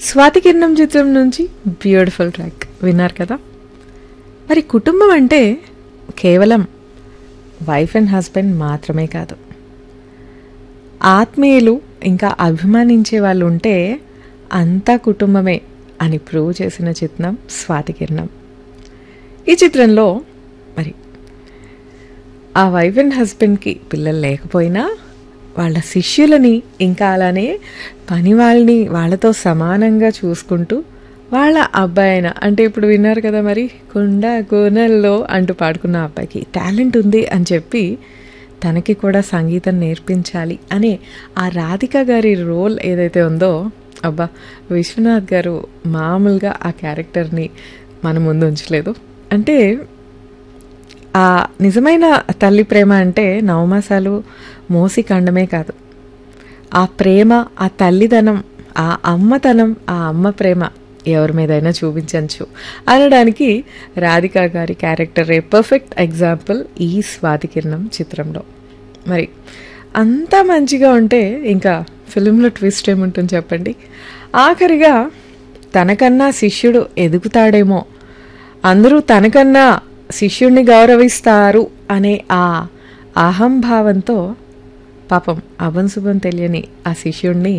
స్వాతి కిరణం చిత్రం నుంచి బ్యూటిఫుల్ ట్రాక్ విన్నారు కదా మరి కుటుంబం అంటే కేవలం వైఫ్ అండ్ హస్బెండ్ మాత్రమే కాదు ఆత్మీయులు ఇంకా అభిమానించే వాళ్ళు ఉంటే అంతా కుటుంబమే అని ప్రూవ్ చేసిన చిత్రం స్వాతి కిరణం ఈ చిత్రంలో మరి ఆ వైఫ్ అండ్ హస్బెండ్కి పిల్లలు లేకపోయినా వాళ్ళ శిష్యులని ఇంకా అలానే పని వాళ్ళని వాళ్ళతో సమానంగా చూసుకుంటూ వాళ్ళ అబ్బాయి అయిన అంటే ఇప్పుడు విన్నారు కదా మరి కుండ కోనల్లో అంటూ పాడుకున్న అబ్బాయికి టాలెంట్ ఉంది అని చెప్పి తనకి కూడా సంగీతం నేర్పించాలి అనే ఆ రాధిక గారి రోల్ ఏదైతే ఉందో అబ్బా విశ్వనాథ్ గారు మామూలుగా ఆ క్యారెక్టర్ని మన ముందు ఉంచలేదు అంటే ఆ నిజమైన తల్లి ప్రేమ అంటే నవమాసాలు మోసి కండమే కాదు ఆ ప్రేమ ఆ తల్లిదనం ఆ అమ్మతనం ఆ అమ్మ ప్రేమ ఎవరి మీదైనా చూపించవచ్చు అనడానికి రాధిక గారి క్యారెక్టర్ ఏ పర్ఫెక్ట్ ఎగ్జాంపుల్ ఈ స్వాతి కిరణం చిత్రంలో మరి అంతా మంచిగా ఉంటే ఇంకా ఫిలింలో ట్విస్ట్ ఏముంటుంది చెప్పండి ఆఖరిగా తనకన్నా శిష్యుడు ఎదుగుతాడేమో అందరూ తనకన్నా శిష్యుణ్ణి గౌరవిస్తారు అనే ఆ అహంభావంతో పాపం అభం శుభం తెలియని ఆ శిష్యుణ్ణి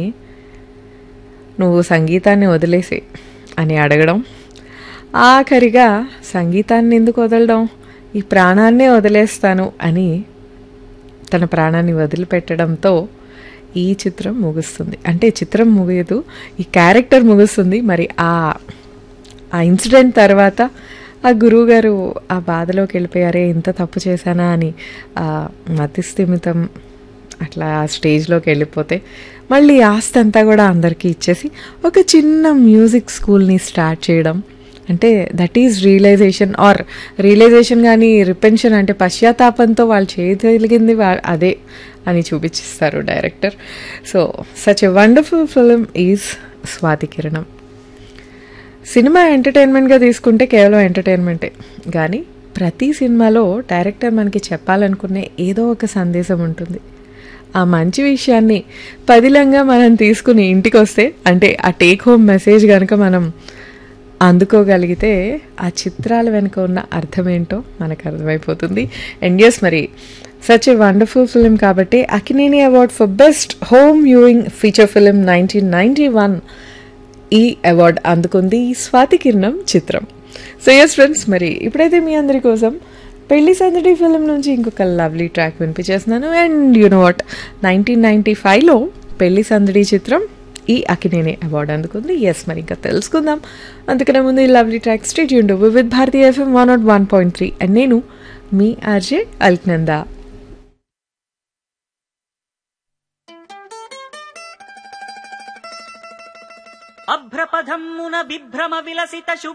నువ్వు సంగీతాన్ని వదిలేసే అని అడగడం ఆఖరిగా సంగీతాన్ని ఎందుకు వదలడం ఈ ప్రాణాన్నే వదిలేస్తాను అని తన ప్రాణాన్ని వదిలిపెట్టడంతో ఈ చిత్రం ముగుస్తుంది అంటే చిత్రం ముగియదు ఈ క్యారెక్టర్ ముగుస్తుంది మరి ఆ ఆ ఇన్సిడెంట్ తర్వాత ఆ గురువు గారు ఆ బాధలోకి వెళ్ళిపోయారే ఇంత తప్పు చేశానా అని ఆ మతిస్థిమితం అట్లా ఆ స్టేజ్లోకి వెళ్ళిపోతే మళ్ళీ ఆస్తి అంతా కూడా అందరికీ ఇచ్చేసి ఒక చిన్న మ్యూజిక్ స్కూల్ని స్టార్ట్ చేయడం అంటే that is realization or realization కానీ రిపెన్షన్ అంటే పశ్చాత్తాపంతో వాళ్ళు చేయగలిగింది వా- అదే అని చూపించిస్తారు director so such a wonderful film is Swathi Kiranam cinema ఎంటర్టైన్మెంట్గా తీసుకుంటే కేవలం ఎంటర్టైన్మెంటే కానీ ప్రతి సినిమాలో డైరెక్టర్ మనకి చెప్పాలనుకునే ఏదో ఒక సందేశం ఉంటుంది ఆ మంచి విషయాన్ని పదిలంగా మనం తీసుకుని ఇంటికి వస్తే అంటే ఆ టేక్ హోమ్ మెసేజ్ కనుక మనం అందుకోగలిగితే ఆ చిత్రాల వెనుక ఉన్న అర్థం ఏంటో మనకు అర్థమైపోతుంది అండ్ ఎస్ మరి సచ్ ఎ వండర్ఫుల్ ఫిలిం కాబట్టి Akkineni award for best home viewing feature film nineteen ninety one ఈ అవార్డ్ అందుకుంది స్వాతి కిరణం చిత్రం సో ఎస్ ఫ్రెండ్స్ మరి ఇప్పుడైతే మీ అందరి కోసం పెళ్లి సందడి ఫిలిం నుంచి ఇంకొక లవ్లీ ట్రాక్ వినిపించేస్తున్నాను and you know what nineteen ninety ఫైవ్లో పెళ్లి సందడి చిత్రం ఈ అకినేని అవార్డు అందుకుంది ఎస్ మరి ఇంకా తెలుసుకుందాం అందుకనే ముందు ఈ lovely track stay tuned with Bharati FM one nought one point three and నేను మీ ఆర్జే అల్క్నందా అభ్రపథమ్మున విభ్రమ విలసిత శుభ